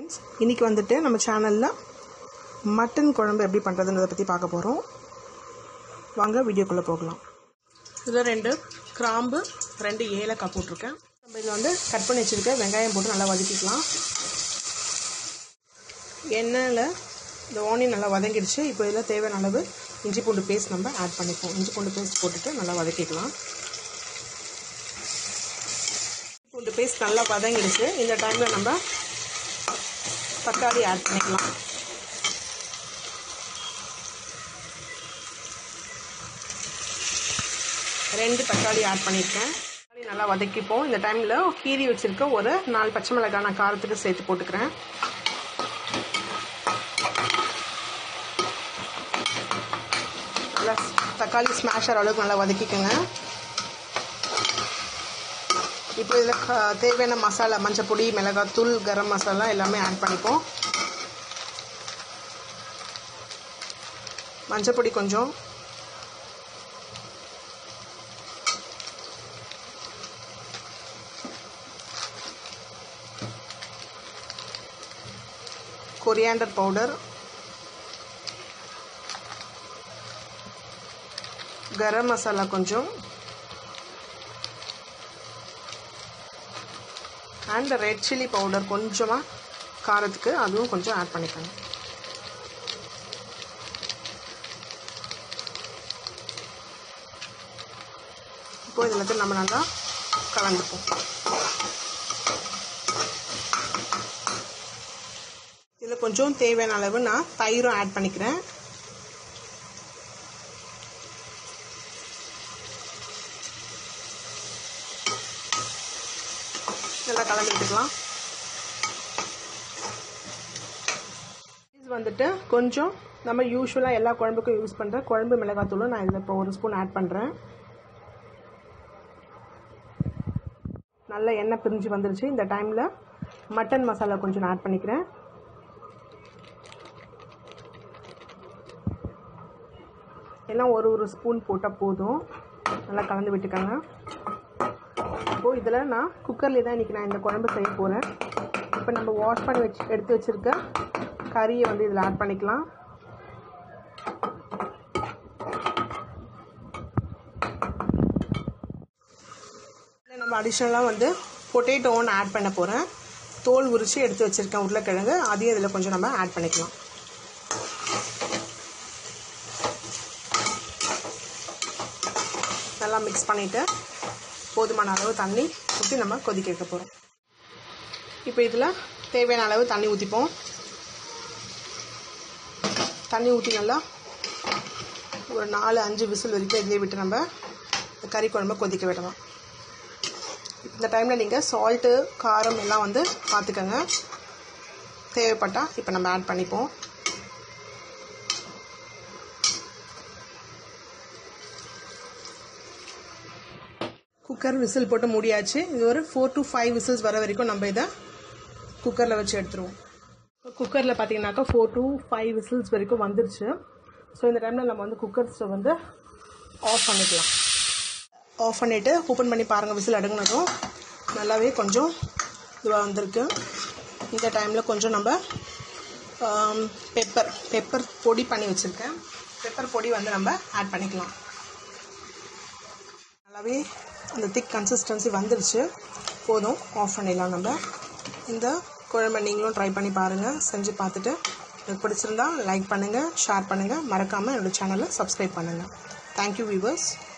friends இன்றைக்கி வந்துட்டு நம்ம சேனலில் மட்டன் குழம்பு எப்படி பண்ணுறதுன்றதை பற்றி பார்க்க போகிறோம் வாங்க வீடியோக்குள்ளே போகலாம் இதில் ரெண்டு கிராம்பு ரெண்டு ஏலக்காய் போட்டிருக்கேன் நம்ம இதில் வந்து கட் பண்ணி வச்சுருக்க வெங்காயம் போட்டு நல்லா வதக்கிக்கலாம் எண்ணெயில் இந்த ஆனியன் நல்லா வதங்கிடுச்சு இப்போ இதில் தேவையான அளவு இஞ்சி பூண்டு பேஸ்ட் நம்ம ஆட் பண்ணிப்போம் இஞ்சி பூண்டு பேஸ்ட் போட்டுட்டு நல்லா வதக்கிக்கலாம் பூண்டு பேஸ்ட் நல்லா வதங்கிடுச்சு இந்த டைமில் நம்ம தக்காளி ஆட் பண்ணிக்கலாம் ரெண்டு தக்காளி ஆட் பண்ணியிருக்கேன் தக்காளி நல்லா வதக்கிப்போம் இந்த டைமில் கீரி வச்சுருக்க ஒரு நாலு பச்சை மிளகாய் நான் காரத்துக்கு சேர்த்து போட்டுக்கிறேன் நல்லா தக்காளி ஸ்மாஷ் ஆகிற அளவுக்கு நல்லா வதக்கிக்கோங்க இப்போ இதில் க தேவையான மசாலா மஞ்சள் பொடி மிளகாத்தூள் கரம் மசாலா எல்லாமே ஆட் பண்ணிப்போம் மஞ்சள் பொடி கொஞ்சம் கொரியாண்டர் பவுடர் கரம் மசாலா கொஞ்சம் அண்ட் ரெட் சில்லி பவுடர் கொஞ்சமாக காரத்துக்கு அதுவும் கொஞ்சம் ஆட் பண்ணிக்கோங்க இப்போ இது எல்லாத்தையும் நம்ம நல்லா கலந்துப்போம் இதில் கொஞ்சம் தேவையான அளவு நான் தயிரும் ஆட் பண்ணிக்கிறேன் நல்லா கலந்து விட்டுக்கலாம் இது வந்துட்டு கொஞ்சம் நம்ம யூஸ்வலாக எல்லா குழம்புக்கும் யூஸ் பண்ணுற குழம்பு மிளகாத்தூளும் நான் இதில் இப்போ ஒரு ஸ்பூன் ஆட் பண்ணுறேன் நல்ல எண்ணெய் பிரிஞ்சு வந்துருச்சு இந்த டைமில் மட்டன் மசாலா கொஞ்சம் நான் ஆட் பண்ணிக்கிறேன் எல்லாம் ஒரு ஒரு ஸ்பூன் போட்டால் போதும் நல்லா கலந்து விட்டுக்கோங்க இப்போது இதில் நான் குக்கர்லேயே தான் இன்றைக்கி நான் இந்த குழம்பு செய்ய போகிறேன் இப்போ நம்ம வாஷ் பண்ணி வச்சு எடுத்து வச்சுருக்க கறியை வந்து இதில் ஆட் பண்ணிக்கலாம் இதில் நம்ம அடிஷ்னலாக வந்து பொட்டேட்டோ ஒன்று ஆட் பண்ண போகிறேன் தோல் உரித்து எடுத்து வச்சுருக்கேன் உருளைக்கிழங்கு அதையும் இதில் கொஞ்சம் நம்ம ஆட் பண்ணிக்கலாம் நல்லா மிக்ஸ் பண்ணிவிட்டு போதுமான அளவு தண்ணி ஊற்றி நம்ம கொதிக்க வைக்க போகிறோம் இப்போ இதில் தேவையான அளவு தண்ணி ஊற்றிப்போம் தண்ணி ஊற்றி நல்லா ஒரு நாலு அஞ்சு விசில் வரைக்கும் இதிலே விட்டு நம்ம கறி குழம்பு கொதிக்க விடலாம் இந்த டைமில் நீங்கள் சால்ட்டு காரம் எல்லாம் வந்து பார்த்துக்கோங்க தேவைப்பட்டால் இப்போ நம்ம ஆட் பண்ணிப்போம் குக்கர் விசில் போட்டு மூடியாச்சு இது ஒரு ஃபோர் டு ஃபைவ் விசில்ஸ் வர வரைக்கும் நம்ம இதை குக்கரில் வச்சு எடுத்துருவோம் குக்கரில் பார்த்தீங்கன்னாக்கா ஃபோர் டு ஃபைவ் விசில்ஸ் வரைக்கும் வந்துருச்சு ஸோ இந்த டைமில் நம்ம வந்து குக்கர் ஸ்டவ் வந்து ஆஃப் பண்ணிக்கலாம் ஆஃப் பண்ணிவிட்டு ஓப்பன் பண்ணி பாருங்கள் விசில் அடங்கினதும் நல்லாவே கொஞ்சம் இதுவாக வந்திருக்கு இந்த டைமில் கொஞ்சம் நம்ம பெப்பர் பெப்பர் பொடி பண்ணி வச்சுருக்கேன் பெப்பர் பொடி வந்து நம்ம ஆட் பண்ணிக்கலாம் நல்லாவே அந்த திக் கன்சிஸ்டன்சி வந்துருச்சு போதும் ஆஃப் பண்ணிடலாம் நம்ம இந்த குழம்பை நீங்களும் ட்ரை பண்ணி பாருங்கள் செஞ்சு பார்த்துட்டு எனக்கு பிடிச்சிருந்தா லைக் பண்ணுங்கள் ஷேர் பண்ணுங்கள் மறக்காமல் என்னோடய சேனலை சப்ஸ்கிரைப் பண்ணுங்கள் தேங்க்யூ வியூவர்ஸ்